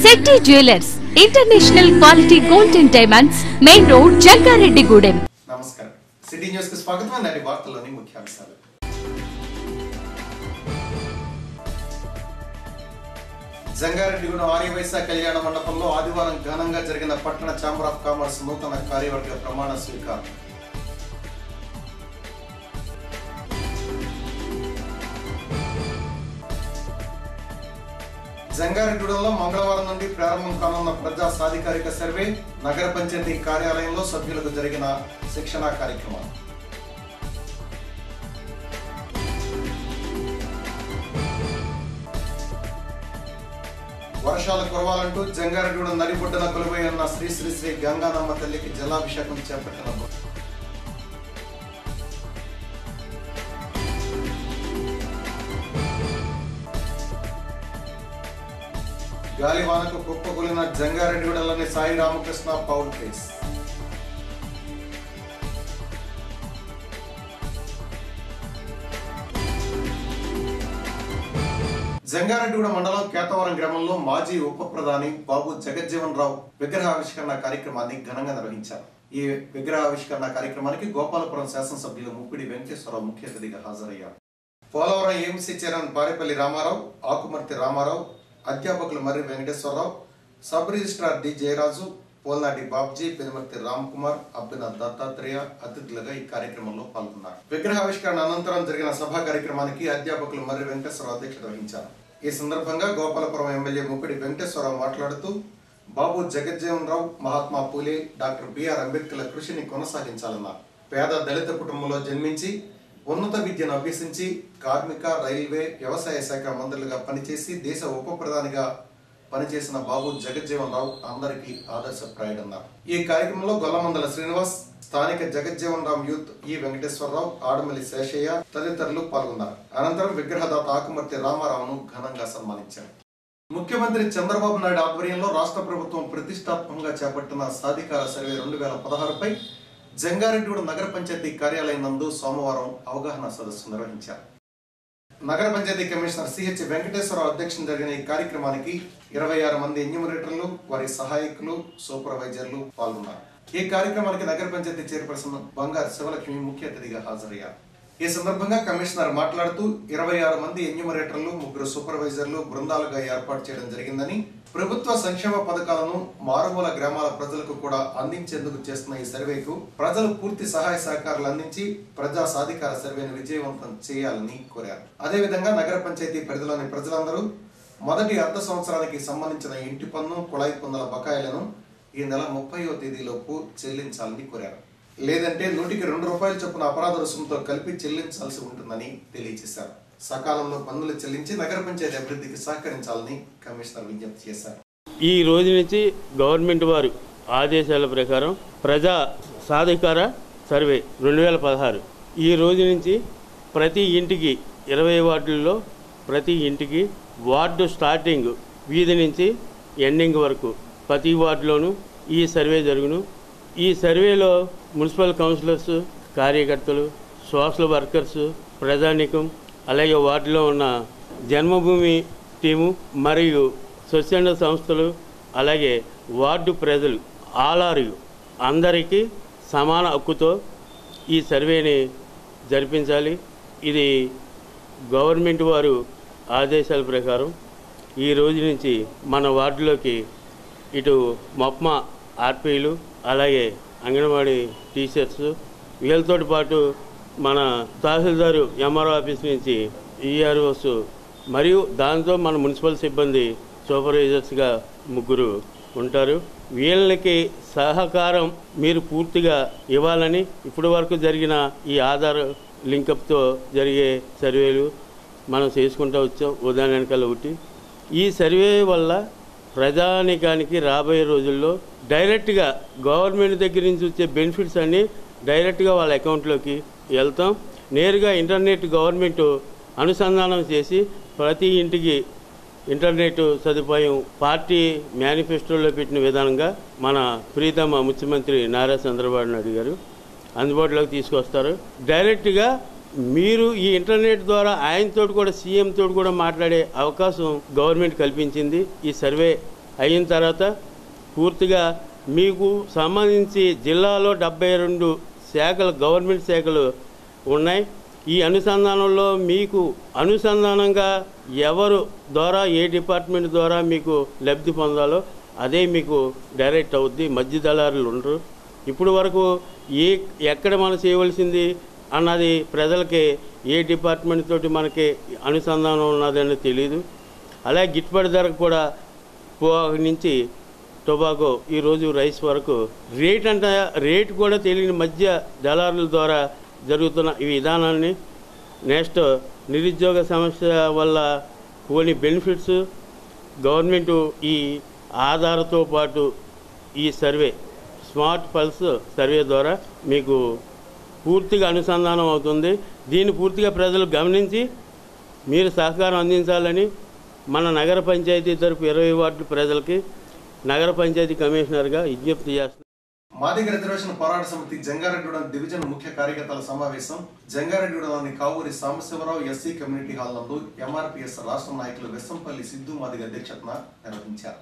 Shetty jewellers international quality gold and diamonds main road Jangareddygudem నమస్కారం city news కి స్వాగతం నాటి వార్తల్లోని ముఖ్యాంశాలు జంగారెడ్డిగూడెం ఆర్యవైశ్య కళ్యాణ మండపంలో ఆదివారం ఘనంగా జరిగిన పట్టణ ఛాంబర్ ఆఫ్ కామర్స్ నూతన కార్యవర్గ ప్రమాణ స్వీకారం జంగారెడ్డిగూడెంలో మంగళవారం నుండి ప్రారంభం కానున్న ప్రజా సాధికారిక సర్వే నగర పంచాయతీ కార్యాలయంలో సభ్యులకు జరిగిన శిక్షణా కార్యక్రమం వర్షాలు కురవాలంటూ జంగారెడ్డిగూడెం నడిబొడ్డున కొలువై ఉన్న శ్రీ శ్రీ శ్రీ గంగానమ్మ తల్లికి జలాభిషేకం చేపట్టిన భక్తులు. గాలివానకు కుప్పకూలిన జంగారెడ్డిగూడెంలోని సాయి రామకృష్ణ పౌల్ కేస్ జంగారెడ్డిగూడ మండలం కేతవరం గ్రామంలో మాజీ ఉప ప్రధాని బాబు జగజ్జీవన్ రావు విగ్రహావిష్కరణ కార్యక్రమాన్ని ఘనంగా నిర్వహించారు ఈ విగ్రహావిష్కరణ కార్యక్రమానికి గోపాలపురం శాసనసభ్యులు ముప్పిడి వెంకటేశ్వరరావు ముఖ్య అతిథిగా హాజరయ్యారు పోలవరం ఏఎంసీ చైర్మన్ పారేపల్లి రామారావు ఆకుమర్తి రామారావు అధ్యాపకులు Marri Venkateswararao sub registrar D Jayaraju Polnati Babji Penumarthi Ram Kumar Abbina Dattatreya అతిథులుగా ఈ కార్యక్రమంలో పాల్గొన్నారు విగ్రహావిష్కరణ అనంతరం జరిగిన సభా కార్యక్రమానికి అధ్యాపకులు మర్రి వెంకటేశ్వరరావు అధ్యక్షత వహించారు ఈ సందర్భంగా గోపాలపురం ఎమ్మెల్యే ముప్పిడి వెంకటేశ్వరరావు మాట్లాడుతూ బాబు జగజ్జీవన్ రావు మహాత్మా పూలే డాక్టర్ బిఆర్ అంబేద్కర్ల కృషిని కొనసాగించాలన్నారు పేద దళిత కుటుంబంలో జన్మించి ఉన్నత విద్యను అభ్యసించి కార్మిక రైల్వే వ్యవసాయ శాఖ మంత్రులుగా పనిచేసి దేశ ఉప ప్రధానిగా పనిచేసిన బాబు జగజ్జీవన్ రావు అందరికీ ఆదర్శప్రాయుడన్నారు ఈ కార్యక్రమంలో గొల్లమందల శ్రీనివాస్ స్థానిక జగజ్జీవన్ రామ్ యూత్ ఈ వెంకటేశ్వరరావు ఆడమల్లి శేషయ్య తదితరులు పాల్గొన్నారు అనంతరం విగ్రహదాత ఆకుమర్తి రామారావును ఘనంగా సన్మానించారు ముఖ్యమంత్రి చంద్రబాబు నాయుడు ఆధ్వర్యంలో రాష్ట్ర ప్రభుత్వం ప్రతిష్టాత్మకంగా చేపట్టిన సాధికార సర్వే రెండు వేల పదహారుపై జంగారెడ్డిగూడ నగర పంచాయతీ కార్యాలయం నందు సోమవారం అవగాహన సదస్సు నిర్వహించారు నగర పంచాయతీ కమిషనర్ సిహెచ్ వెంకటేశ్వరరావు అధ్యక్షతన జరిగిన ఈ కార్యక్రమానికి ఇరవై ఆరు మంది ఎన్యూమరేటర్లు వారి సహాయకులు సూపర్వైజర్లు పాల్గొన్నారు ఈ కార్యక్రమానికి నగర పంచాయతీ చైర్పర్సన్ బంగారు శివలక్ష్మి ముఖ్య అతిథిగా హాజరయ్యారు ఈ సందర్భంగా కమిషనర్ మాట్లాడుతూ ఇరవై ఆరు మంది ఎన్యూమరేటర్లు ముగ్గురు సూపర్వైజర్లు బృందాలుగా ఏర్పాటు చేయడం జరిగిందని ప్రభుత్వ సంక్షేమ పథకాలను మారుమూల గ్రామాల ప్రజలకు కూడా అందించేందుకు చేస్తున్న ఈ సర్వేకు ప్రజలు పూర్తి సహాయ సహకారాలు అందించి ప్రజా సాధికార సర్వేను విజయవంతం చేయాలని కోరారు అదేవిధంగా నగర పంచాయతీ పరిధిలోని ప్రజలందరూ మొదటి అర్ధ సంవత్సరానికి సంబంధించిన ఇంటి పన్ను కుళాయి పన్నుల బకాయిలను ఈ నెల ముప్పైవ తేదీలోపు చెల్లించాలని కోరారు లేదంటే నూటికి రెండు రూపాయల చొప్పున అపరాధ రుసుముతో కలిపి చెల్లించాల్సి ఉంటుందని తెలియజేశారు సకాలంలో పన్నులు చెల్లించి నగర పంచాయతీ అభివృద్ధికి సహకరించాలని కమిషనర్ విజ్ఞప్తి చేశారు ఈ రోజు నుంచి గవర్నమెంట్ వారు ఆదేశాల ప్రకారం ప్రజా సాధికార సర్వే రెండు వేల పదహారు ఈ రోజు నుంచి ప్రతి ఇంటికి ఇరవై వార్డుల్లో ప్రతి ఇంటికి వార్డు స్టార్టింగ్ వీధి నుంచి ఎండింగ్ వరకు ప్రతి వార్డులోనూ ఈ సర్వే జరుగును ఈ సర్వేలో మున్సిపల్ కౌన్సిలర్స్ కార్యకర్తలు సోషల్ వర్కర్స్ ప్రజానికం అలాగే వార్డులో ఉన్న జన్మభూమి టీము మరియు స్వచ్ఛంద సంస్థలు అలాగే వార్డు ప్రజలు ఆలారు అందరికీ సమాన హక్కుతో ఈ సర్వేని జరిపించాలి ఇది గవర్నమెంట్ వారు ఆదేశాల ప్రకారం ఈ రోజు నుంచి మన వార్డులోకి ఇటు మొప్మ ఆర్పీలు అలాగే అంగన్వాడీ టీచర్స్ వీళ్ళతో పాటు మన తహసీల్దారు ఎంఆర్ఓ ఆఫీస్ నుంచి ఈఆర్ఓస్ మరియు దాంతో మన మున్సిపల్ సిబ్బంది సూపర్వైజర్స్గా ముగ్గురు ఉంటారు వీళ్ళకి సహకారం మీరు పూర్తిగా ఇవ్వాలని ఇప్పటి వరకు జరిగిన ఈ ఆధార్ లింకప్తో జరిగే సర్వేలు మనం చేసుకుంటూ వచ్చాం ఉదాహరణ వెనకాల ఒకటి ఈ సర్వే వల్ల ప్రజానికానికి రాబోయే రోజుల్లో డైరెక్ట్గా గవర్నమెంట్ దగ్గర నుంచి వచ్చే బెనిఫిట్స్ అన్నీ డైరెక్ట్గా వాళ్ళ అకౌంట్లోకి వెళ్తాం నేరుగా ఇంటర్నెట్ గవర్నమెంట్ అనుసంధానం చేసి ప్రతి ఇంటికి ఇంటర్నెట్ సదుపాయం పార్టీ మేనిఫెస్టోలో పెట్టిన విధానంగా మన ప్రీతమ ముఖ్యమంత్రి నారా చంద్రబాబు నాయుడు గారు అందుబాటులోకి తీసుకొస్తారు డైరెక్ట్గా మీరు ఈ ఇంటర్నెట్ ద్వారా ఆయనతో కూడా సీఎం తోటి కూడా మాట్లాడే అవకాశం గవర్నమెంట్ కల్పించింది ఈ సర్వే అయిన తర్వాత పూర్తిగా మీకు సంబంధించి జిల్లాలో డెబ్బై రెండు శాఖలు గవర్నమెంట్ శాఖలు ఉన్నాయి ఈ అనుసంధానంలో మీకు అనుసంధానంగా ఎవరు ద్వారా ఏ డిపార్ట్మెంట్ ద్వారా మీకు లబ్ధి పొందాలో అదే మీకు డైరెక్ట్ అవుద్ది మధ్య దళారులు ఉండరు ఇప్పుడు వరకు ఏ ఎక్కడ మనం చేయవలసింది అన్నది ప్రజలకి ఏ డిపార్ట్మెంట్ తోటి మనకి అనుసంధానం ఉన్నదని తెలియదు అలాగే గిట్టుబాటు ధరకు కూడా పొగాకు నుంచి టొబాకో ఈరోజు రైస్ వరకు రేట్ అంటే రేట్ కూడా తెలియని మధ్య దళారుల ద్వారా జరుగుతున్న ఈ విధానాన్ని నెక్స్ట్ నిరుద్యోగ సమస్య వల్ల కొన్ని బెనిఫిట్స్ గవర్నమెంట్ ఈ ఆధార్తో పాటు ఈ సర్వే స్మార్ట్ పల్స్ సర్వే ద్వారా మీకు పూర్తిగా అనుసంధానం అవుతుంది దీన్ని పూర్తిగా ప్రజలు గమనించి మీరు సహకారం అందించాలని మన నగర పంచాయతీ తరపు ఇరవై వార్డుల ప్రజలకి నగర పంచాయతీ కమిషనర్గా విజ్ఞప్తి చేస్తున్నాను మాదిగ రిజర్వేషన్ పోరాట సమితి జంగారెడ్డిగూడెం డివిజన్ ముఖ్య కార్యకర్తల సమావేశం జంగారెడ్డిగూడెంలోని Kavuri Sambasivarao SC community hall నందు ఎంఆర్పీఎస్ రాష్ట్ర నాయకులు వెస్సంపల్లి సిద్ధు మాదిగ అధ్యక్షతన నిర్వహించారు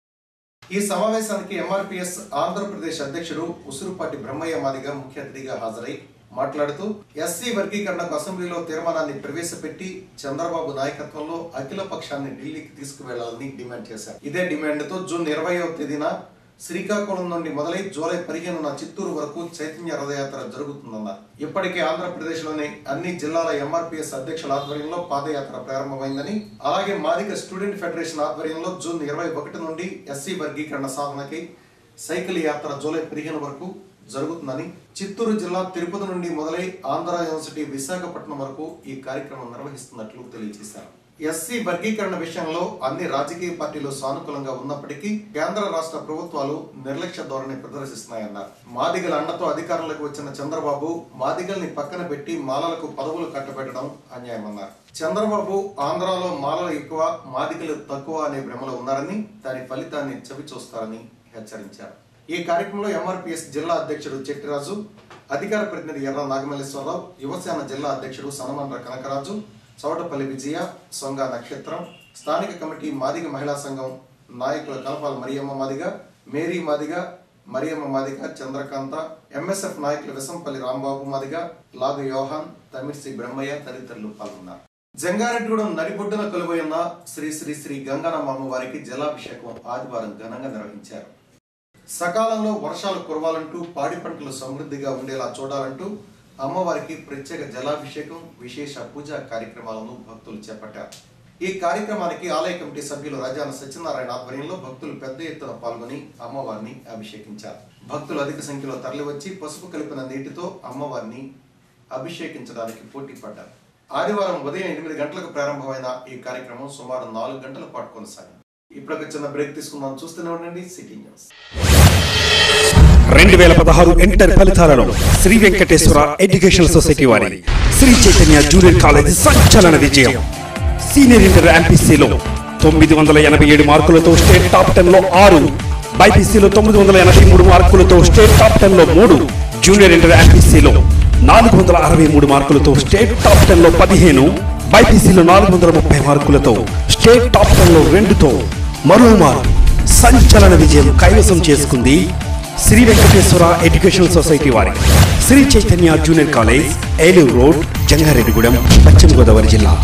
ఈ సమావేశానికి ఎంఆర్పీఎస్ ఆంధ్రప్రదేశ్ అధ్యక్షుడు ఉసురుపాటి బ్రహ్మయ్య మాదిగ ముఖ్య అతిథిగా హాజరై మాట్లాడుతూ ఎస్సీ వర్గీకరణకు అసెంబ్లీలో తీర్మానాన్ని ప్రవేశపెట్టి చంద్రబాబు నాయకత్వంలో అఖిల పక్షాన్ని ఢిల్లీకి తీసుకువెళ్లాలని డిమాండ్ చేశారు ఇదే డిమాండ్ తో జూన్ ఇరవైవ తేదీన శ్రీకాకుళం నుండి మొదలై జూలై పదిహేనున చిత్తూరు వరకు చైతన్య రథయాత్ర జరుగుతుందన్నారు ఇప్పటికే ఆంధ్రప్రదేశ్ లోని అన్ని జిల్లాల ఎంఆర్పీఎస్ అధ్యక్షుల ఆధ్వర్యంలో పాదయాత్ర ప్రారంభమైందని అలాగే మాదిగ స్టూడెంట్ ఫెడరేషన్ ఆధ్వర్యంలో జూన్ ఇరవై ఒకటి నుండి ఎస్సీ వర్గీకరణ సాధనకై సైకిల్ యాత్ర జూలై పదిహేను వరకు జరుగుతుందని చిత్తూరు జిల్లా తిరుపతి నుండి మొదలై ఆంధ్ర యూనివర్సిటీ విశాఖపట్నం వరకు ఈ కార్యక్రమం నిర్వహిస్తున్నట్లు తెలియజేశారు ఎస్సీ వర్గీకరణ విషయంలో అన్ని రాజకీయ పార్టీలు సానుకూలంగా ఉన్నప్పటికీ కేంద్ర రాష్ట్ర ప్రభుత్వాలు నిర్లక్ష్య ధోరణి ప్రదర్శిస్తున్నాయన్నారు మాదిగల అండతో అధికారంలోకి వచ్చిన చంద్రబాబు మాదిగల్ని పక్కన పెట్టి మాలలకు పదవులు కట్టబెట్టడం అన్యాయమన్నారు చంద్రబాబు ఆంధ్రాలో మాలలు ఎక్కువ మాదిగలు తక్కువ అనే భ్రమలో ఉన్నారని దాని ఫలితాన్ని చవి చూస్తారని హెచ్చరించారు ఈ కార్యక్రమంలో ఎంఆర్పీఎస్ జిల్లా అధ్యక్షుడు చెట్టిరాజు అధికార ప్రతినిధి ఎర్ర నాగమల్లేశ్వరరావు యువసేన జిల్లా అధ్యక్షుడు సనమండ్ర కనకరాజు చౌటపల్లి విజయ సొంగ నక్షత్రం స్థానిక కమిటీ మాదిగ మహిళా సంఘం నాయకుల కలపాల మరియమ్మ మాదిగ మేరీ మాదిగ మరియమ్మ మాదిగ చంద్రకాంత ఎంఎస్ఎఫ్ నాయకులు విసంపల్లి రాంబాబు మాదిగ లాగు యోహాన్ తమిర్సి బ్రహ్మయ్య తదితరులు పాల్గొన్నారు జంగారెడ్డిగూడెం నడిబొడ్డున కొలువైన శ్రీ శ్రీ శ్రీ గంగానమ్మ అమ్మవారికి జలాభిషేకం ఆదివారం ఘనంగా నిర్వహించారు సకాలంలో వర్షాలు కురవాలంటూ పాడి పంటలు సమృద్ధిగా ఉండేలా చూడాలంటూ అమ్మవారికి ప్రత్యేక జలాభిషేకం విశేష పూజా కార్యక్రమాలను భక్తులు చేపట్టారు ఈ కార్యక్రమానికి ఆలయ కమిటీ సభ్యులు రాజాన సత్యనారాయణ ఆధ్వర్యంలో భక్తులు పెద్ద ఎత్తున పాల్గొని అమ్మవారిని అభిషేకించారు భక్తులు అధిక సంఖ్యలో తరలివచ్చి పసుపు కలిపిన నీటితో అమ్మవారిని అభిషేకించడానికి పోటీ పడ్డారు ఆదివారం ఉదయం ఎనిమిది గంటలకు ప్రారంభమైన ఈ కార్యక్రమం సుమారు నాలుగు గంటల పాటు కొనసాగింది ఇప్పుడు ఒక చిన్న బ్రేక్ తీసుకుందాం చూస్తూనే ఉండండి సిటీ న్యూస్ రెండు వేల పదహారు ఇంటర్ ఫలితాలలో శ్రీ వెంకటేశ్వర ఎడ్యుకేషనల్ సొసైటీ వారి శ్రీ చైతన్య జూనియర్ కాలేజ్ సంచలన విజయం సీనియర్ ఇంటర్ ఎంపీసీలో తొమ్మిది వందల ఎనభై ఏడు మార్కులతో స్టేట్ టాప్ టెన్ లో ఆరు బైపీసీలో తొమ్మిది వందల ఎనభై మూడు మార్కులతో స్టేట్ టాప్ టెన్ లో మూడు జూనియర్ ఇంటర్ ఎంపీసీలో నాలుగు వందల అరవై మూడు మార్కులతో స్టేట్ టాప్ టెన్ లో పదిహేను బైపీసీలో నాలుగు వందల ముప్పై మార్కులతో స్టేట్ టాప్ టెన్ లో రెండుతో మరోమారు సంచలన విజయం కైవసం చేసుకుంది శ్రీ వెంకటేశ్వర ఎడ్యుకేషనల్ సొసైటీ వారి Sri Chaitanya junior college Eluru road Jangareddygudem Paschima Godavari జిల్లా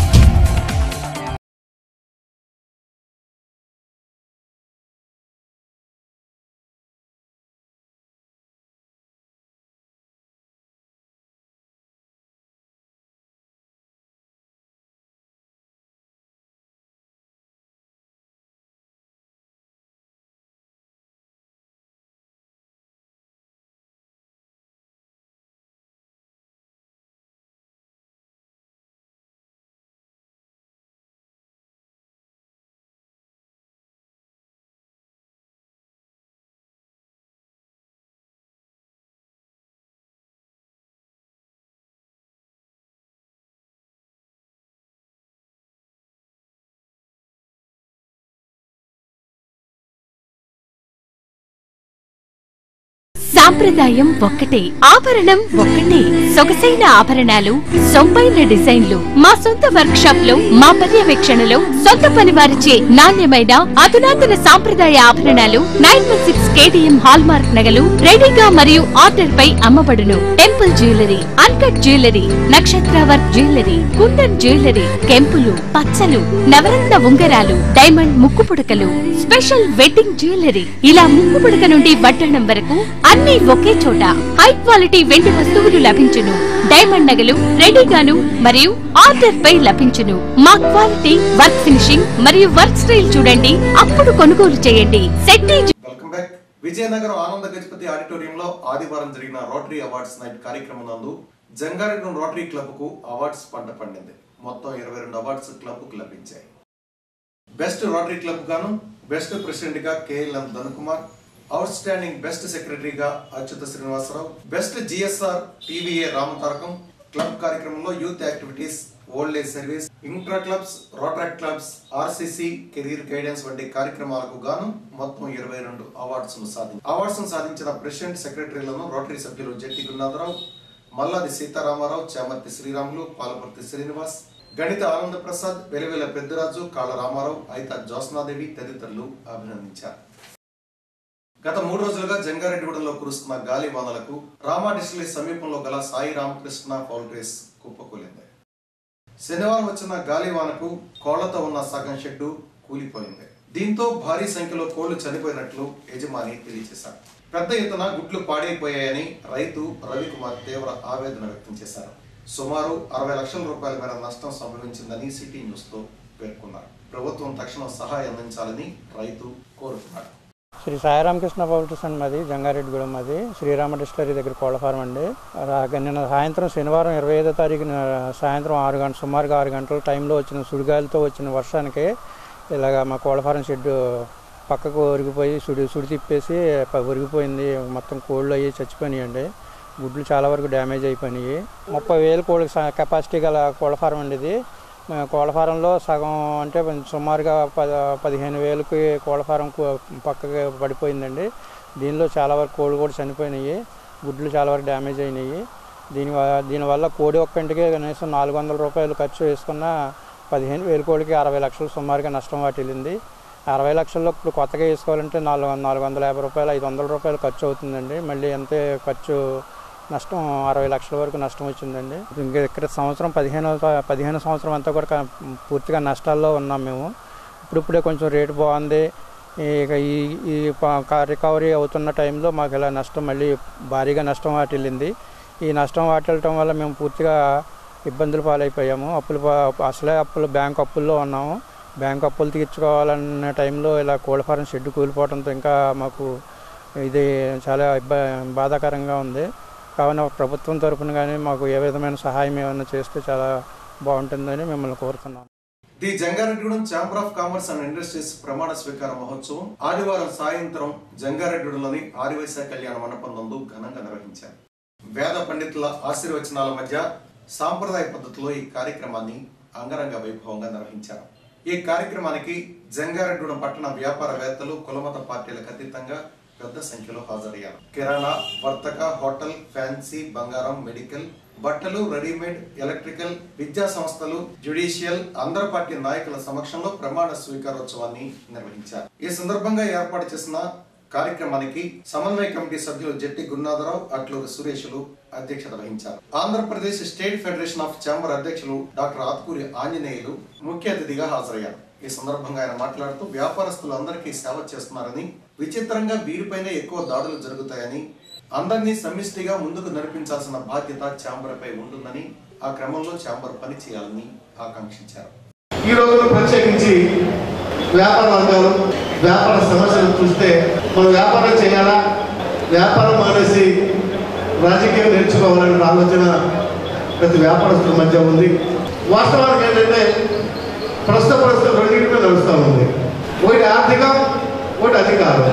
సాంప్రదాయం ఒక్కటే ఆభరణం ఒక్కటే సొగసైన ఆభరణాలు సొంపైన డిజైన్లు మా సొంత వర్క్ షాప్ లో మా పర్యవేక్షణలో సొంత పని వారిచే నాణ్యమైన అధునాతన సాంప్రదాయ ఆభరణాలు nine one six KTM hallmark నగలు రెడీగా మరియు ఆర్డర్ పై అమ్మబడును టెంపుల్ జ్యువెలరీ అన్కట్ జ్యువెలరీ నక్షత్ర వర్క్ జ్యువెలరీ కుందన్ జ్యువెలరీ కెంపులు పచ్చలు నవరత్న ఉంగరాలు డైమండ్ ముక్కు పుడకలు స్పెషల్ వెడ్డింగ్ జ్యువెలరీ ఇలా ముక్కు పుడక నుండి వడ్డణం వరకు అన్ని ఒకే చోట హై క్వాలిటీ వెండి వస్తువులు లభించును డైమండ్ నగలు రెడీగాను మరియు ఆర్డర్ పై లభించును మా క్వాలిటీ వర్క్ ఫినిషింగ్ మరియు వర్క్ స్టైల్ చూడండి అప్పుడు కొనుగోలు చేయండి సెట్టి వెల్కమ్ బ్యాక్ విజయనగరం ఆనంద గజపతి ఆడిటోరియంలో ఆదివారం జరిగిన రోటరీ అవార్డ్స్ నైట్ కార్యక్రమం నందు జంగారెడ్డి రోటరీ క్లబ్ కు అవార్డ్స్ పంట పండింది మొత్తం ఇరవై రెండు అవార్డ్స్ క్లబ్ కు లభించాయి బెస్ట్ రోటరీ క్లబ్ గాను బెస్ట్ ప్రెసిడెంట్ గా KLM Dhanukumar outstanding best సెక్రటరీగా Achyuta Srinivasarao best GSR TVA Ramatarakam club కార్యక్రమంలో youth activities old age service intra clubs rotary clubs RCC career guidance వంటి కార్యక్రమాలకు గాను మొత్తం ఇరవై రెండు అవార్డ్స్ సాధించారు అవార్డ్స్ సాధించిన ప్రెసిడెంట్ సెక్రటరీలను రోటరీ సభ్యులు జట్టి గురునాథరావు మల్లాది సీతారామారావు చామర్తి శ్రీరాములు పాలపర్తి శ్రీనివాస్ గణిత ఆనంద ప్రసాద్ వెలివెల పెద్దరాజు కాళ్ళ రామారావు అయిత జ్యోత్స్నాదేవి తదితరులు అభినందించారు గత మూడు రోజులుగా జంగారెడ్డిగూడెంలో కురుస్తున్న గాలి వానలకు రామా డిస్టిలరీ సమీపంలో గల సాయి రామకృష్ణ పౌల్ట్రీస్ కుప్పకూలింది శనివారం వచ్చిన గాలి వానకు కోళ్లతో ఉన్న సగం షెడ్డు కూలిపోయింది దీంతో భారీ సంఖ్యలో కోళ్లు చనిపోయినట్లు యజమాని తెలియజేశారు పెద్ద ఎత్తున గుడ్లు పాడైపోయాయని రైతు రవికుమార్ తీవ్ర ఆవేదన వ్యక్తం చేశారు సుమారు అరవై లక్షల రూపాయల మేర నష్టం సంభవించిందని సిటీ న్యూస్ తో పేర్కొన్నారు ప్రభుత్వం తక్షణం సహాయం అందించాలని రైతు కోరుతున్నారు శ్రీ సాయిరామకృష్ణ పౌల్ట్రీస్ అండి మాది జంగారెడ్డిగూడెం మాది శ్రీరామ డిస్టరీ దగ్గర కోళ్ళ ఫారం అండి రా- నిన్న సాయంత్రం శనివారం ఇరవై ఐదో తారీఖున సాయంత్రం ఆరు గంటల సుమారుగా ఆరు గంటల టైంలో వచ్చిన సుడిగాలితో వచ్చిన వర్షానికి ఇలాగ మా కోళ్ళ ఫారం షెడ్ పక్కకు ఒరిగిపోయి సుడి సుడి తిప్పేసి ప- ఒరిగిపోయింది మొత్తం కోళ్ళు అయ్యి చచ్చిపోయినాయండి గుడ్లు చాలా వరకు డ్యామేజ్ అయిపోయినాయి ముప్పై వేలు కోళ్ళ స- కెపాసిటీ గల కోళ్ళ ఫారం అండి ఇది ఆ, కోళ్ళ ఫారంలో సగం అంటే సుమారుగా పద పదిహేను వేలకి కోళ్ళ ఫారం కు- పక్కకి పడిపోయిందండి దీనిలో చాలా వరకు కోళ్ళు కూడా చనిపోయినాయి గుడ్లు చాలా వరకు డ్యామేజ్ అయినాయి దీని వ- దీనివల్ల కోడి ఒక్కంటికి కనీసం నాలుగు వందల రూపాయలు ఖర్చు వేసుకున్న పదిహేను వేలు కోడికి అరవై లక్షలు సుమారుగా నష్టం వాటిల్లింది అరవై లక్షల్లో ఇప్పుడు కొత్తగా వేసుకోవాలంటే నాలుగు నాలుగు వందల యాభై రూపాయలు ఐదు వందల రూపాయలు ఖర్చు అవుతుందండి మళ్ళీ అంతే ఖర్చు నష్టం అరవై లక్షల వరకు నష్టం వచ్చిందండి ఇంకా ఇక్కడ సంవత్సరం పదిహేను పదిహేను సంవత్సరం అంతా కూడా క- పూర్తిగా నష్టాల్లో ఉన్నాం మేము ఇప్పుడిప్పుడే కొంచెం రేటు బాగుంది ఇక ఈ ఈ ప- క- రికవరీ అవుతున్న టైంలో మాకు ఇలా నష్టం మళ్ళీ భారీగా నష్టం వాటిల్లింది ఈ నష్టం వాటిల్లటం వల్ల మేము పూర్తిగా ఇబ్బందులు పాలైపోయాము అప్పులు పా- అసలే అప్పులు బ్యాంక్ అప్పుల్లో ఉన్నాము బ్యాంక్ అప్పులు తీర్చుకోవాలన్న టైంలో ఇలా కోళ్ళ ఫారం షెడ్ కూలిపోవడంతో ఇంకా మాకు ఇది చాలా ఇబ్బ బాధాకరంగా ఉంది కావున ప్రభుత్వం తరపున కానీ మాకు ఏ విధమైన సహాయం ఏమైనా చేస్తే చాలా బాగుంటుందని మిమ్మల్ని కోరుతున్నాం the Jangareddygudem chamber of commerce and industries ప్రమాణ స్వీకార మహోత్సవం ఆదివారం సాయంత్రం జంగారెడ్డిగూడెంలోని ఆదివైశ్య కళ్యాణ మండపం నందు ఘనంగా నిర్వహించారు వేద పండితుల ఆశీర్వచనాల మధ్య సాంప్రదాయ పద్ధతిలో ఈ కార్యక్రమాన్ని అంగరంగ వైభవంగా నిర్వహించారు ఈ కార్యక్రమానికి జంగారెడ్డిగూడెం పట్టణ వ్యాపారవేత్తలు కులమత పార్టీలకు అతీతంగా పెద్ద సంఖ్యలో హాజరయ్యారు కిరాణా వర్తక హోటల్ ఫ్యాన్సీ బంగారం మెడికల్ బట్టలు రెడీమేడ్ ఎలక్ట్రికల్ విద్యా సంస్థలు జ్యుడిషియల్ అందరు పార్టీ నాయకుల సమక్షంలో ప్రమాణ స్వీకారోత్సవాన్ని నిర్వహించారు ఈ సందర్భంగా ఏర్పాటు చేసిన కార్యక్రమానికి సమన్వయ కమిటీ సభ్యులు జట్టి గురునాథరావు అట్లూరు సురేషులు అధ్యక్షత వహించారు Andhra Pradesh state federation of chamber అధ్యక్షులు డాక్టర్ ఆత్కూరి ఆంజనేయులు ముఖ్య అతిథిగా హాజరయ్యారు ఈ సందర్భంగా ఆయన మాట్లాడుతూ వ్యాపారస్తులు అందరికీ సేవ చేస్తున్నారని విచిత్రంగా వీరిపైనే ఎక్కువ దాడులు జరుగుతాయని అందరినీ సమిష్టిగా ముందుకు నడిపించాల్సిన బాధ్యత ఛాంబర్పై ఉంటుందని ఆ క్రమంలో ఛాంబర్ పని చేయాలని ఆకాంక్షించారు ఈ రోజున ప్రత్యేకించి వ్యాపార వర్గాలు వ్యాపార సమస్యలు చూస్తే మనం వ్యాపారం చేయాలా వ్యాపారం మానేసి రాజకీయం నేర్చుకోవాలనే ఆలోచన ప్రతి వ్యాపారస్తుల మధ్య ఉంది వాస్తవానికి ఏంటంటే ప్రస్తుత పరిస్థితులు రెండింటిపై నడుస్తూ ఉంది ఒకటి ఆర్థికం ఒకటి అధికారం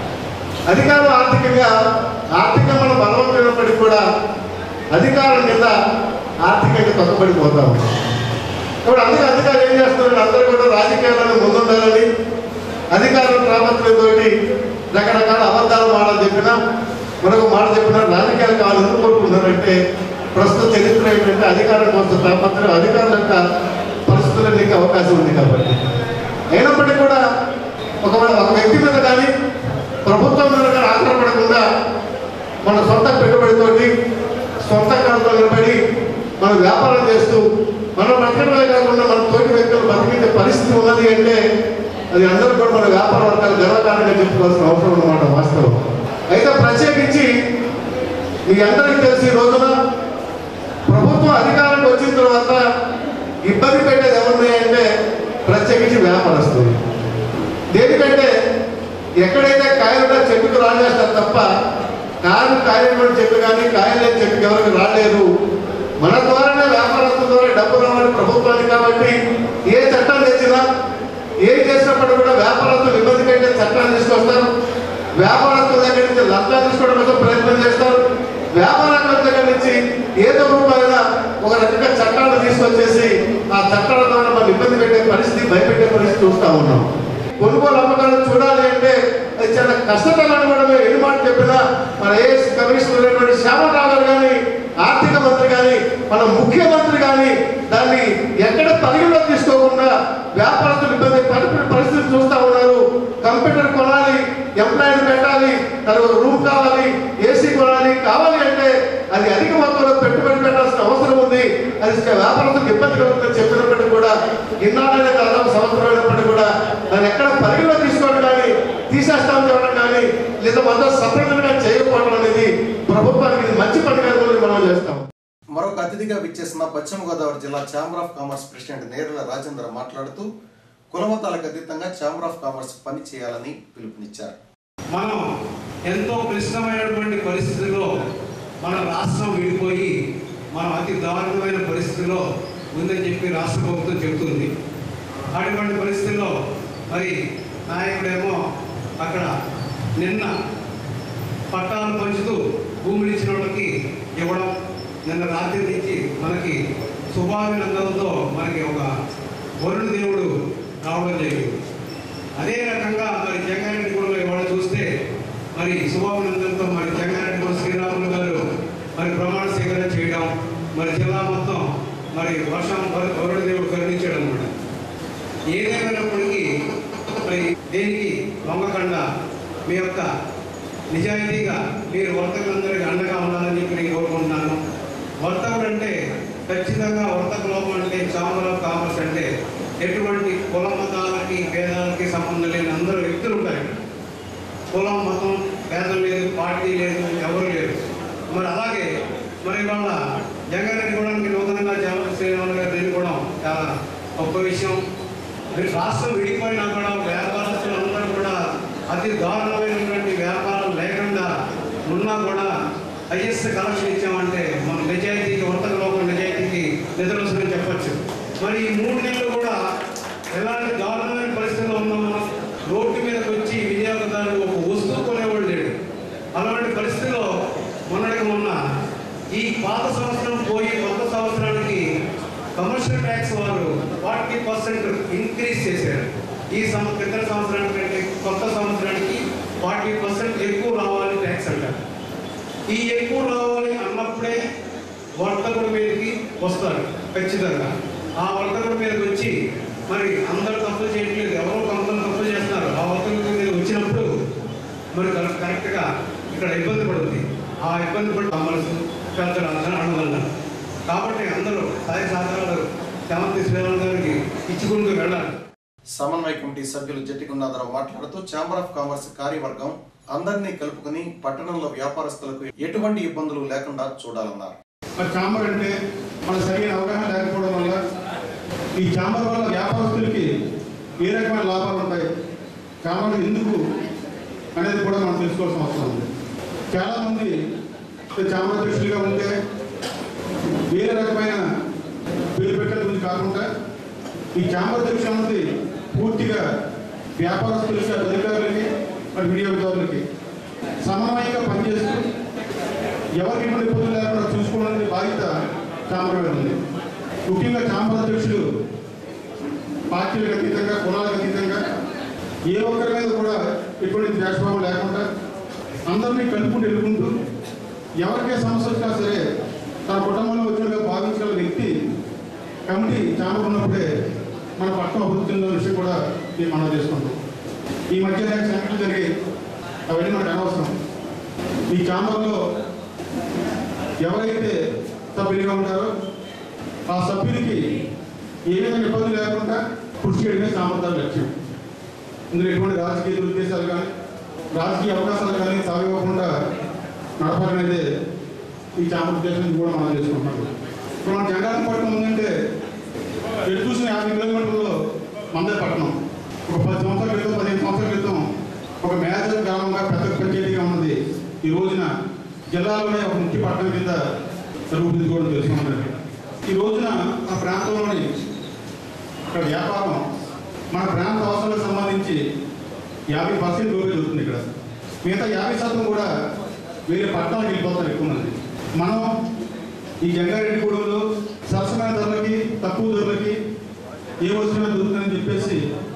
అధికారం ఆర్థికంగా ఆర్థికంగా మనం బలవంతమైనప్పటికీ కూడా అధికారం కింద ఆర్థికంగా తొక్కబడిపోతాం ఇప్పుడు అందుకే అధికారులు ఏం చేస్తున్నారు అందరూ కూడా రాజకీయాలను ముందుండాలని అధికారుల ప్రాబల్యంతో రకరకాల అబద్ధాలు మాడని చెప్పినా మరొక మాట చెప్పిన రాజకీయాలు కావాలి ఎందుకు కోరుకుంటున్నారంటే ప్రస్తుత చరిత్ర ఏంటంటే అధికారం కోసం తాపత్రయం అధికారుల యొక్క పరిస్థితులకి అవకాశం ఉంది కాబట్టి అయినప్పటికీ కూడా ఒక ఒక వ్యక్తి మీద కానీ ప్రభుత్వం మీద కానీ ఆధారపడకుండా మన సొంత పెట్టుబడితోటి సొంత కాలంలో నిలబడి మనం వ్యాపారం చేస్తూ మనం బతకడమే కాకుండా మన తోటి వ్యక్తులు బతికించే పరిస్థితి ఉన్నది అంటే అది అందరూ కూడా మన వ్యాపార వర్గాలు గర్వకారంగా చెప్పుకోవాల్సిన అవసరం అన్నమాట వాస్తవం అయితే ప్రత్యేకించి మీ అందరికీ తెలిసి ఈ రోజున ప్రభుత్వం అధికారానికి వచ్చిన తర్వాత ఇబ్బంది పెట్టేది ఎవరిని అంటే ప్రత్యేకించి వ్యాపారస్తులు దేనికంటే ఎక్కడైతే కాయలున్నా చెట్టుకు రాజేస్తారు తప్ప కాయలు కాయలేటువంటి చెట్టు కానీ కాయలు లేని చెట్టుకు ఎవరికి రాలేరు మన ద్వారానే వ్యాపారస్తుల ద్వారా డబ్బు రావాలి ప్రభుత్వానికి కాబట్టి ఏ చట్టం తెచ్చినా ఏం చేసినప్పుడు కూడా వ్యాపారస్తులు ఇబ్బంది పెట్టే చట్టాలు తీసుకొస్తారు వ్యాపారస్తుల దగ్గర నుంచి లంచాలు తీసుకోవడం కోసం ప్రయత్నం చేస్తారు వ్యాపారస్తుల దగ్గర నుంచి ఏదో రూపాయన ఒక రకంగా చట్టాలు తీసుకొచ్చేసి ఆ చట్టాల ద్వారా మనం ఇబ్బంది పెట్టే పరిస్థితి భయపెట్టే పరిస్థితి చూస్తా ఉన్నాం కొనుగోలు అమ్మకాలు చూడాలి అంటే అది చాలా కష్టతరాన్ని కూడా మేము ఎన్ని మాట చెప్పినా మన ఏఎస్ కమిషనర్ అయినటువంటి శ్యామరావు గారు కానీ ఆర్థిక మంత్రి కానీ మన ముఖ్యమంత్రి కానీ దాన్ని ఎక్కడ పరిగణలో తీసుకోకుండా వ్యాపారస్తులు ఇబ్బంది పడిపోయిన పరిస్థితి చూస్తా ఉన్నారు కంప్యూటర్ కొనాలి ఎంప్లాయీని పెట్టాలి తర్వాత రూమ్ కావాలి ఏసీ కొనాలి కావాలి అంటే అది అధిక మొత్తంలో పెట్టుబడి పెట్టాల్సిన అవసరం ఉంది అది వ్యాపారస్తులకు ఇబ్బంది కలుగుతుందని చెప్పినప్పటికీ కూడా ఇన్నాళ్ళైనా దాదాపు సంవత్సరం అయినప్పటికీ కూడా దాన్ని ఎక్కడ పరిగణలో తీసుకోవడం కానీ తీసేస్తాం చెప్పడం కానీ లేదా మొత్తం సపరేట్గా చేయకపోవడం అనేది ప్రభుత్వానికి ఇది మంచి పని కాదు అని మనం చేస్తాం మరొక అతిథిగా విచ్చేసిన పశ్చిమ గోదావరి జిల్లా ఛాంబర్ ఆఫ్ కామర్స్ ప్రెసిడెంట్ నేరుల రాజేంద్ర మాట్లాడుతూ కులమతాలకు అతీతంగా ఛాంబర్ ఆఫ్ కామర్స్ పని చేయాలని పిలుపునిచ్చారు మనం ఎంతో క్లిష్టమైనటువంటి పరిస్థితుల్లో మన రాష్ట్రం విడిపోయి మనం అతి దారుణమైన పరిస్థితుల్లో ఉందని చెప్పి రాష్ట్ర ప్రభుత్వం చెబుతుంది అటువంటి పరిస్థితుల్లో మరి నాయకుడేమో అక్కడ నిన్న పట్టాలు పంచుతూ భూములు ఇచ్చిన వాళ్ళకి ఇవ్వడం నిన్న రాత్రి నుంచి మనకి శుభాభినందనతో మనకి ఒక వరుణ దేవుడు రావడం జరిగింది అదే రకంగా మరి జంగారెడ్డిగూడలో ఇవాళ చూస్తే మరి శుభాభినందనతో మరి జంగారెడ్డిగూడ శ్రీరాములు గారు మరి ప్రమాణ స్వీకారం చేయడం మరి జిల్లా మొత్తం మరి వర్షం వరు- వరుణ దేవుడు కరుణించడం అనమాట ఏదేమైనప్పటికీ మరి దేనికి లొంగకుండా మీ యొక్క నిజాయితీగా మీరు వర్తకులందరికీ అండగా ఉండాలని చెప్పి నేను కోరుకుంటున్నాను వర్తకుడు అంటే ఖచ్చితంగా వర్తక లోపం అంటే ఛాంబర్ ఆఫ్ కామర్స్ అంటే ఎటువంటి కుల మతాలకి భేదాలకి సంబంధం లేని అందరూ వ్యక్తులు ఉంటారు ఇక్కడ. కులం మతం భేదం లేదు పార్టీ లేదు ఎవరు లేరు మరి అలాగే మరి వాళ్ళ జగన్ కూడా నూతనంగా జగన్ శ్రీరాములు గారు ఎన్నుకోవడం చాలా గొప్ప విషయం మీరు రాష్ట్రం విడిపోయినా కూడా వ్యాపారస్తులు అందరూ కూడా అతి దారుణమైనటువంటి వ్యాపారం లేకుండా ఉన్నా కూడా హైయెస్ట్ కలెక్షన్ ఇచ్చామంటే మన నిజాయితీకి వర్తక లోపల నిజాయితీకి నిద్రవస్తుందని చెప్పొచ్చు మరి ఈ మూడు నెలలు కూడా ఎలాంటి దారుణమైన పరిస్థితుల్లో ఉన్నామో రోడ్డు మీదకి వచ్చి వినియోగదారుడు ఒక వస్తువు కొనేవాడు లేడు అలాంటి పరిస్థితిలో మొన్నటికి మొన్న ఈ పాత సంవత్సరం పోయి కొత్త సంవత్సరానికి కమర్షియల్ ట్యాక్స్ వారు ఫార్టీ పర్సెంట్ ఇంక్రీజ్ చేశారు ఈ సం క్రితం సంవత్సరానికి కంటే కొత్త సంవత్సరానికి ఫార్టీ పర్సెంట్ ఎక్కువ రావాలి ట్యాక్స్ అంటారు ఈ ఎక్కువ రావాలి అన్నప్పుడే వర్తకుడి మీదకి వస్తారు ఖచ్చితంగా ఆ వర్తకుడి మీదకి వచ్చి మరి అందరూ తప్పులు చేయట్లేదు ఎవరో కొంతమంది తప్పులు చేస్తున్నారు ఆ వర్తకుడి మీద వచ్చినప్పుడు మరి కరెక్ట్- కరెక్ట్గా ఇక్కడ ఇబ్బంది పడుతుంది ఆ ఇబ్బంది పడి అమలు పెద్దలు అందరూ అనుకున్నారు కాబట్టి అందరూ సాయి సహకారాలు శామంతి శ్రీరామ్ గారికి ఇచ్చుకుంటూ వెళ్ళాలి సమన్వయ కమిటీ సభ్యులు జట్టిగున్నాథరావు మాట్లాడుతూ ఛాంబర్ ఆఫ్ కామర్స్ కార్యవర్గం అందరినీ కలుపుకుని పట్టణంలో వ్యాపారస్తులకు ఎటువంటి ఇబ్బందులు లేకుండా చూడాలన్నారు మరి చాంబర్ అంటే మన సరైన అవగాహన లేకపోవడం వల్ల ఈ చాంబర్ వల్ల వ్యాపారస్తులకి ఏ రకమైన లాభాలు ఉంటాయి చాంబర్ ఎందుకు అనేది కూడా మనం తెలుసుకోవాల్సిన అవసరం ఉంది చాలామంది చాంబర్ అధ్యక్షులుగా ఉంటే వేరే రకమైన పేరు పెట్టడం గురించి కాకుండా ఈ చాంబర్ అధ్యక్షులు అన్నది పూర్తిగా వ్యాపారస్తులకి అధికారులకి మరి వినియోగదారులకి సమన్వయంగా పనిచేస్తూ ఎవరికి ఎటువంటి ఇబ్బందులు లేకుండా చూసుకోవడానికి బాధ్యత చాంబర్ మీద ఉంది ముఖ్యంగా చాంబర్ అధ్యక్షులు పార్టీలకు అతీతంగా కులాలకు అతీతంగా ఏ ఒక్కరి మీద కూడా ఎటువంటి ద్వేషభావం లేకుండా అందరినీ కలుపుకుంటూ వెళ్ళుకుంటూ ఎవరికే సమస్య వచ్చినా సరే తన కుటుంబంలో వచ్చినట్టుగా భావించగల వ్యక్తి కమిటీ ఛాంబర్ ఉన్నప్పుడే మన పట్టణం అభివృద్ధి చెందిన విషయం కూడా మేము మనం చేసుకుంటాం ఈ మధ్య అనేక సంఘటనలు జరిగాయి అవన్నీ మనకు అనవసరం ఈ ఛాంబర్లో ఎవరైతే సభ్యులుగా ఉంటారో ఆ సభ్యునికి ఏ విధంగా ఇబ్బంది లేకుండా కృషి చేయడమే సామర్థ్యాల లక్ష్యం ఇందులో ఎటువంటి రాజకీయ దురుద్దేశాలు కానీ రాజకీయ అవకాశాలు కానీ సాగివ్వకుండా నడపాలనేది ఈ చాంబర్ ఉద్దేశం నుంచి కూడా మనం చేసుకుంటున్నాం ఇప్పుడు మన జగన్ పట్టణం ఉందంటే ఎటు చూసిన యాభై కిలోమీటర్లు మందే పట్టణం ఒక పది సంవత్సరాల క్రితం పదిహేను సంవత్సరాల క్రితం ఒక మేజర్ గ్రామంగా పెద్ద పంచాయతీగా ఉన్నది ఈ రోజున జిల్లాలోనే ఒక ముఖ్య పట్టణం కింద రూపుదిద్దుకోవడం తెలుసుకున్నాం ఈ రోజున మన ప్రాంతంలోని ఇక్కడ వ్యాపారం మన ప్రాంత అవసరాలకు సంబంధించి యాభై పర్సెంట్ లోపే జరుగుతుంది ఇక్కడ మిగతా యాభై శాతం కూడా వేరే పట్టణాలకు వెళ్ళిపోతారు ఎక్కువ మంది మనం ఈ జంగారెడ్డిగూడెంలో సరసమైన ధరలకి తక్కువ ధరలకి ఏ వస్తువులు దొరుకుతుందని చెప్పేసి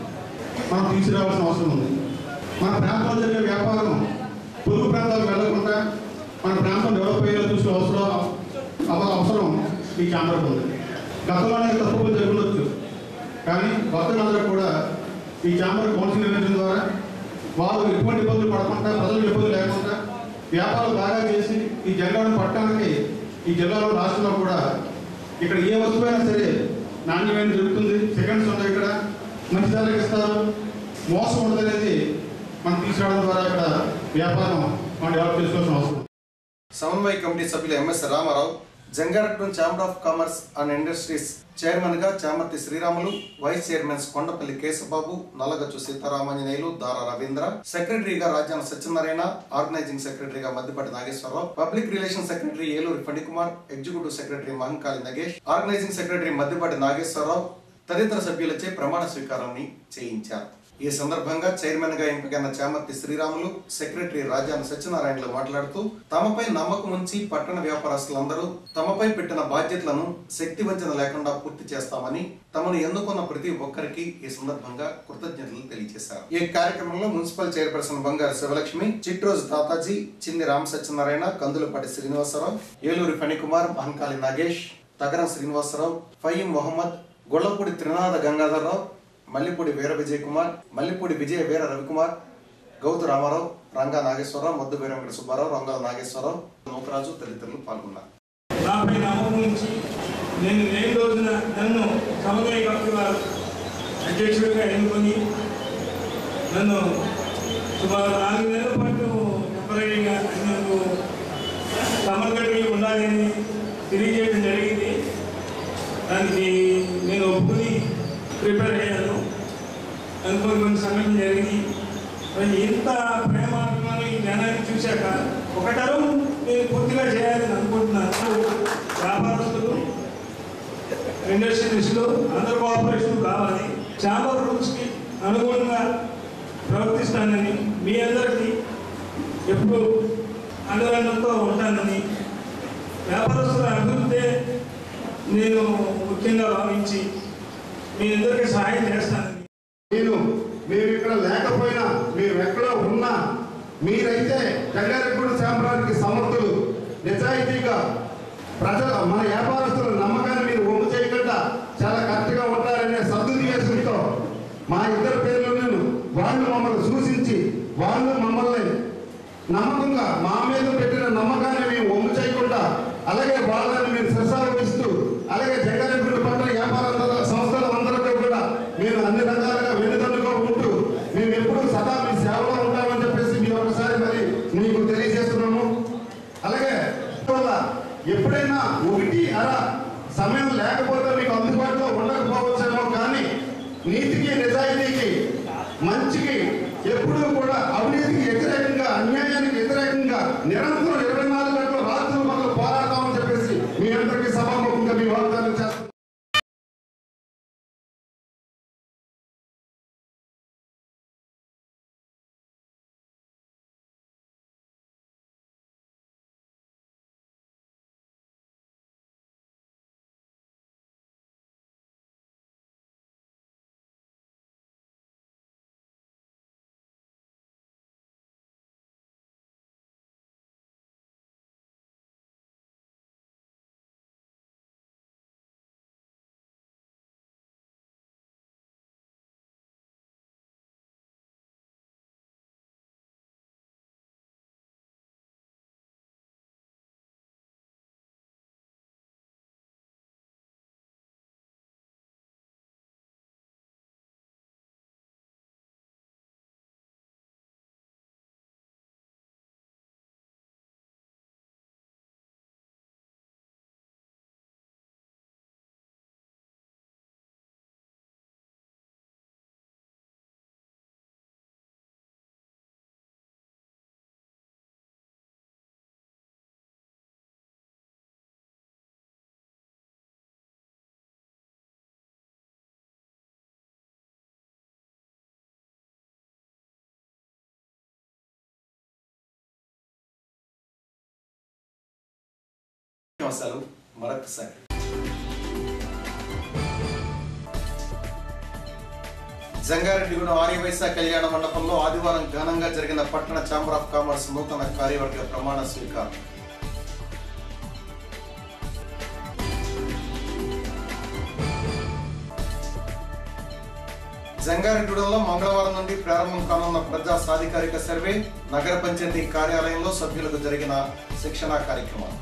మనం తీసుకురావాల్సిన అవసరం ఉంది మన ప్రాంతంలో జరిగే వ్యాపారం పొరుగు ప్రాంతాలకు వెళ్లకుండా మన ప్రాంతం డెవలప్ అయ్యేలా చూసే అవసరం అవ- అవసరం ఈ చాంబర్కి ఉంది గతంలోనే తప్పులు జరుగుండొచ్చు కానీ భక్తులందరూ కూడా ఈ చాంబర్ కౌన్సిల్ నిర్వహించడం ద్వారా వారు ఎటువంటి ఇబ్బందులు పడకుండా ప్రజలకు ఇబ్బందులు లేకుండా వ్యాపారం బాగా చేసి ఈ జంగారం పట్టణానికి ఈ జిల్లాలో రాష్ట్రంలో కూడా ఇక్కడ ఏ వస్తువైనా సరే నాణ్యమైన దొరుకుతుంది సెకండ్స్ ఉన్నాయి ఇక్కడ మంచి ధరలకు ఇస్తారు మోసం ఉండదనేది మనం తీసుకురావడం ద్వారా ఇక్కడ వ్యాపారం మనం డెవలప్ చేసుకోవాల్సిన అవసరం ఉంది. సమన్వయ కమిటీ సభ్యులు M S Ramarao Jangareddy chamber of commerce and industries chairman గా చామర్తి శ్రీరాములు వైస్ చైర్మన్స్ కొండపల్లి కేశబాబు నల్లగచ్చు సీతారామాంజనేయులు దారా రవీంద్ర సెక్రటరీగా రాజ్యాన సత్యనారాయణ ఆర్గనైజింగ్ సెక్రటరీగా Maddipati Nageswararao public relation secretary Eluri Phanikumar executive secretary Mahankali Nagesh organising secretary Maddipati Nageswararao తదితర సభ్యులచే ప్రమాణ స్వీకారాన్ని చేయించారు ఈ సందర్భంగా చైర్మన్ గా ఎంపికైన చామర్తి శ్రీరాములు సెక్రటరీ రాజాన సత్యనారాయణలు మాట్లాడుతూ తమపై నమ్మకం ఉంచి పట్టణ వ్యాపారస్తులందరూ తమపై పెట్టిన బాధ్యతలను శక్తి వంచన లేకుండా పూర్తి చేస్తామని తమను ఎన్నుకున్న ప్రతి ఒక్కరికి ఈ సందర్భంగా కృతజ్ఞతలు తెలియజేశారు ఈ కార్యక్రమంలో మున్సిపల్ చైర్పర్సన్ బంగారు శివలక్ష్మి చిట్రోజు తాతాజీ చిన్ని రామ సత్యనారాయణ కందులపాటి శ్రీనివాసరావు ఏలూరి ఫణికుమార్ మహంకాళి నాగేష్ తగరం శ్రీనివాసరావు ఫయీం మొహమ్మద్ గొల్లపూడి త్రినాథ గంగాధర్రావు మల్లిపూడి వీర విజయ్ కుమార్ మల్లిపూడి విజయ వీర రవికుమార్ గౌతు రామారావు రంగా నాగేశ్వరరావు మొద్దు వీర వెంకట సుబ్బారావు రంగాల నాగేశ్వరరావు నూకరాజు తదితరులు పాల్గొన్నారు నాపై నమ్మకం ఉంచి నేను లేని రోజున నన్ను సమన్వయ కమిటీ వారు అధ్యక్షుడిగా ఎన్నుకొని నన్ను సుమారు నాలుగు నెలల పాటు టెంపరీగా నేను సమన్వయంలో ఉండాలని తెలియజేయడం జరిగింది దానికి నేను ఒప్పుకుని ప్రిపేర్ అయ్యాను అనుకోని కొన్ని సంఘటన జరిగింది మరి ఇంత ప్రేమ అభిమానం ఈ జనాన్ని చూశాక ఒక తరం నేను పూర్తిగా చేయాలని అనుకుంటున్నాను వ్యాపారస్తులు ఇండస్ట్రియలిస్టులు అందరు కోఆపరేషన్ కావాలి ఛాంబర్ రూల్స్కి అనుగుణంగా ప్రవర్తిస్తానని మీ అందరికీ ఎప్పుడు అండదండంతో ఉంటానని వ్యాపారస్తుల అభివృద్ధి నేను ముఖ్యంగా భావించి మీ అందరికీ సహాయం చేస్తానని నేను మేము ఇక్కడ లేకపోయినా మేము ఎక్కడ ఉన్నా మీరైతే జంగారెడ్డి శాంబరానికి సమర్థులు నిజాయితీగా ప్రజల మన వ్యాపారస్తుల నమ్మకాన్ని మీరు ఒమ్ము చేయకుండా చాలా కరెక్ట్గా ఉంటారనే సదుద్దేశంతో మా ఇద్దరు పేర్లు నేను వాళ్ళు మమ్మల్ని సూచించి వాళ్ళు మమ్మల్ని నమ్మకంగా మా మీద పెట్టిన నమ్మకాన్ని మేము ఒమ్ము చేయకుండా అలాగే వాళ్ళని మేము శిరసావహిస్తూ అలాగే జంగారెడ్డి పట్ల వ్యాపార సంస్థల అందరికీ కూడా మేము అన్ని రకాలుగా వెన్నుదన్నుగా ఉంటూ మేము ఎప్పుడూ సదా మీ సేవలో ఉంటామని చెప్పేసి మీ ఒకసారి మరి మీకు తెలియజేస్తున్నాము అలాగే వల్ల ఎప్పుడైనా ఒకటి అర సమయం లేకపోతే మీకు అందుబాటులో ఉండకపోవచ్చేమో కానీ నీతికి నిజాయితీకి మంచికి ఎప్పుడూ కూడా అవినీతికి వ్యతిరేకంగా అన్యాయానికి వ్యతిరేకంగా నిరంతరం ఇరవై నాలుగు గంటలు రాత్రులు మొదలు పోరాడతామని చెప్పేసి మీ అందరికీ సభాముఖంగా మీ వాగ్దానం చేస్తున్నాం ముఖ్యాంశాలు మరొకసారి జంగారెడ్డిగూడెం ఆర్యవైశ్య కళ్యాణ మండపంలో ఆదివారం ఘనంగా జరిగిన పట్టణ ఛాంబర్ ఆఫ్ కామర్స్ నూతన కార్యవర్గ ప్రమాణ స్వీకారం జంగారెడ్డిగూడెంలో మంగళవారం నుండి ప్రారంభం కానున్న ప్రజా సాధికారిక సర్వే నగర పంచాయతీ కార్యాలయంలో సభ్యులకు జరిగిన శిక్షణా కార్యక్రమం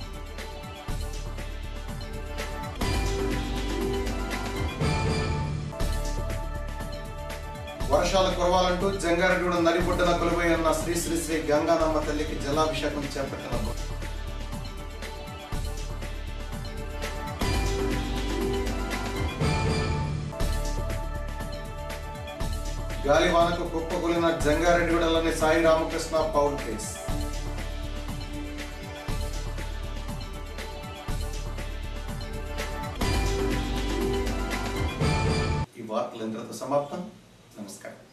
వర్షాలు కురవాలంటూ జంగారెడ్డిగూడెం నడిబొడ్డున కొలువై ఉన్న శ్రీ శ్రీ శ్రీ గంగానమ్మ తల్లికి జలాభిషేకం చేపట్టిన భక్తులు. గాలివానకు కుప్పకూలిన జంగారెడ్డిగూడెంలోని సాయి రామకృష్ణ పౌల్ కేస్ ఈ వార్తలు ఇంతటితో సమాప్తం నమస్కారం